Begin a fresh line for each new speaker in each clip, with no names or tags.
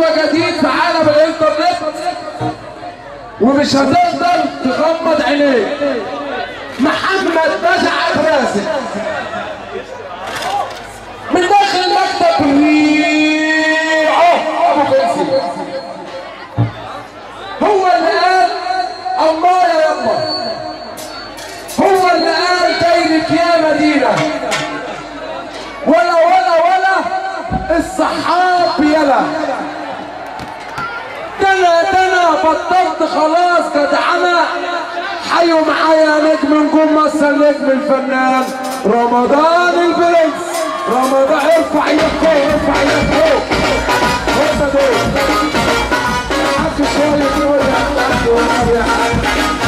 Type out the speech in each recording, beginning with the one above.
جديد في عالم الانترنت ومش هتقدر تغمض عينيك محمد نجع رازق من داخل المكتب ريعه ابو كنسي هو اللي قال الله يا يما هو اللي قال دايرك يا مدينه ولا ولا ولا الصحاب يلا ده انا ده انا بطلت خلاص جدعنة حيوا معايا نجم نجوم مصر نجم الفنان رمضان البرنس رمضان ارفع ايدك فوق ارفع ايدك فوق هم دول حكي شوية دول يا حاج والنبي يا حاج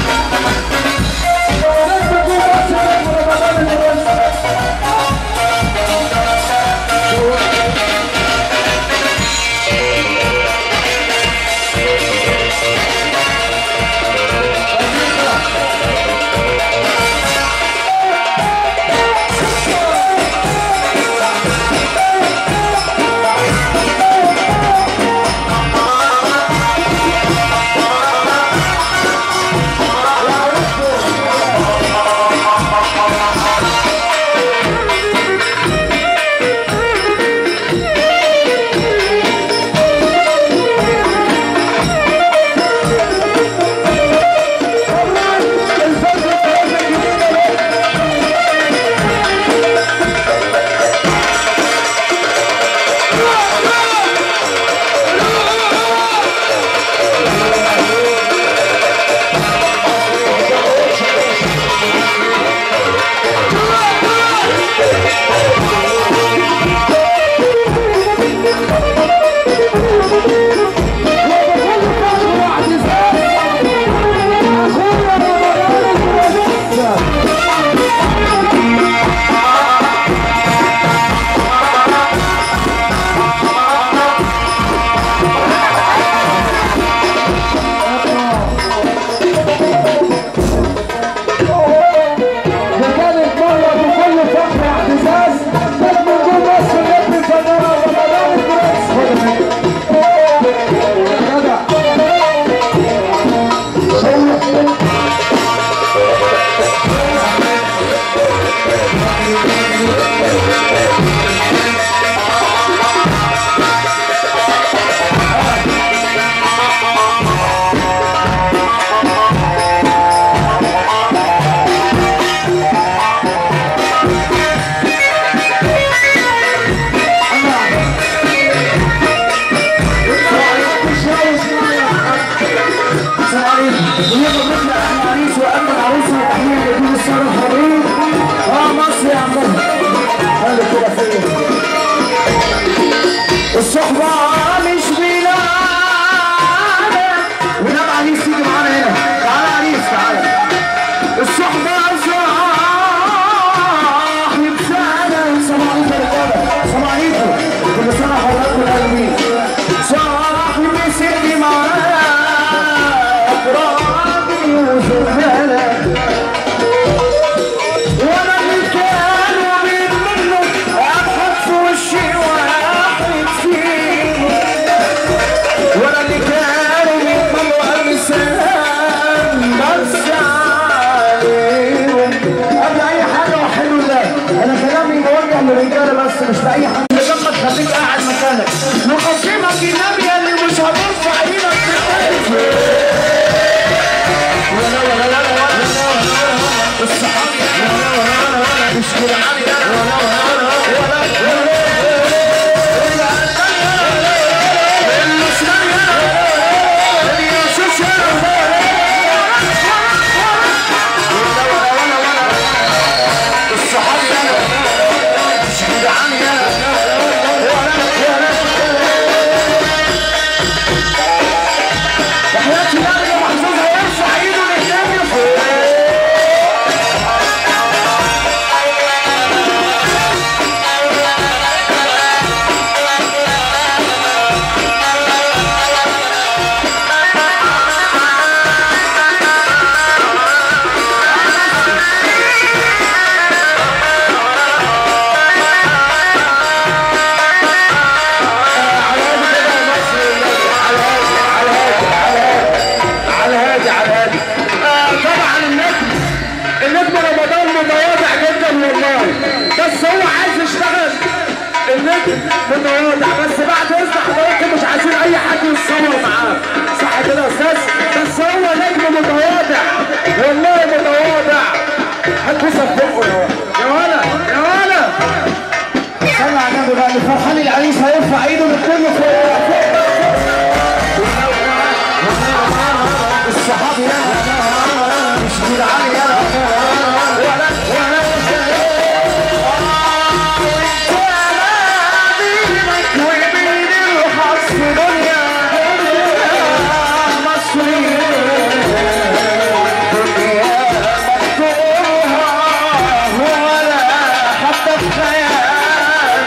نجم نجوم مصر نجم رمضان البرنس وكانت مرة بكل فخر اعتزاز نجم نجوم مصر نجم الفنان رمضان البرنس جدع
الصحبة مش بلادة ونام عريس تيجي معانا هنا تعالى عريس تعالى الصحبة صاحب سنة سلام عليكم يا رجالة سلام عليكم كل سنة حضراتكم القلبين صاحب سيدي معانا راجل وزبالة وانا اللي كانوا من منه اضحك في وشي واحد فيهم وانا اللي كانوا من منه قلبي سلام بس عليهم قبل اي حاجه وحلو ده انا كلامي موجه للرجاله بس مش لاي حد لما تخليك قاعد مكانك نقسمك النبي اللي مش هترفع ايدك في القلب ولا ولا ولا ولا الصحابي ولا ولا ولا ولا مش جدعان ولا ولا ولا ولا وحياة
بس هو عايز يشتغل النجم متواضع بس بعد اذن حضراتكم مش عايزين اي حد يتصور معاه صح كده يا استاذ بس هو نجم متواضع والله متواضع هتبوسه في بقه يا ولا يا ولا
صلى على النبي بقى اللي فرحان العريس هيرفع ايده للكل فوق الصحابي يلا مش جدعان يلا ولا ولا ويمين الحظ دنيا مصري دنيا مفتوحة ولا حتى في خيال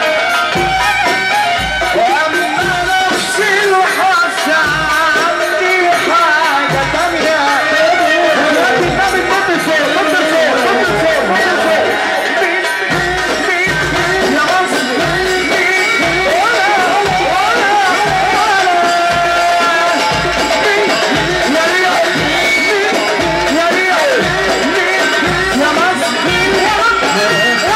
واما نفسي الحظ عندي حاجة تانية دلوقتي النبي نط فوق نط فوق نط فوق نط فوق مين مين مين يا مصري مين ولا ولا ولا يا ريال يا ريال يا مصري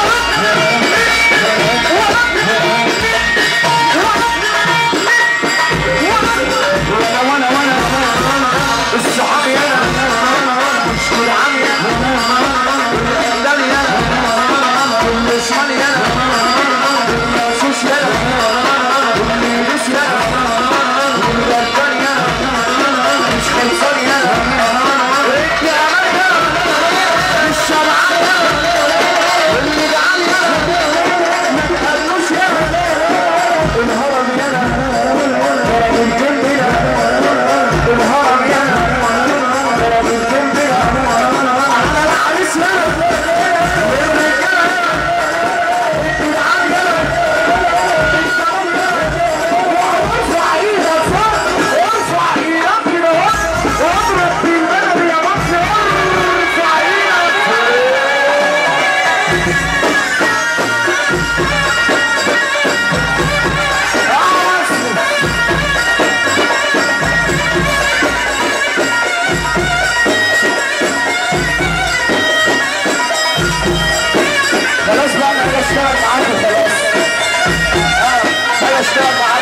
وانا وانا وانا الصحابي انا مش جدعان انا قدامي انا اللي شمالي انا الشوش انا اللي يدوس انا اللي غلطاني انا مش خلصاني انا يا انا مش شبعان انا اللي جعان انا ما تقلوش انا الهرم انا ضرب الجنب انا الهرم انا ضرب الجنب انا على العريس انا الرجاله الجدعان ارفع ايدك فوق ارفع ايدك كده واضرب بالبلد يا مصر ارفع ايدك يا مصر خلاص بقى انا هشتغل معاكم خلاص اه انا اشتغل معاكم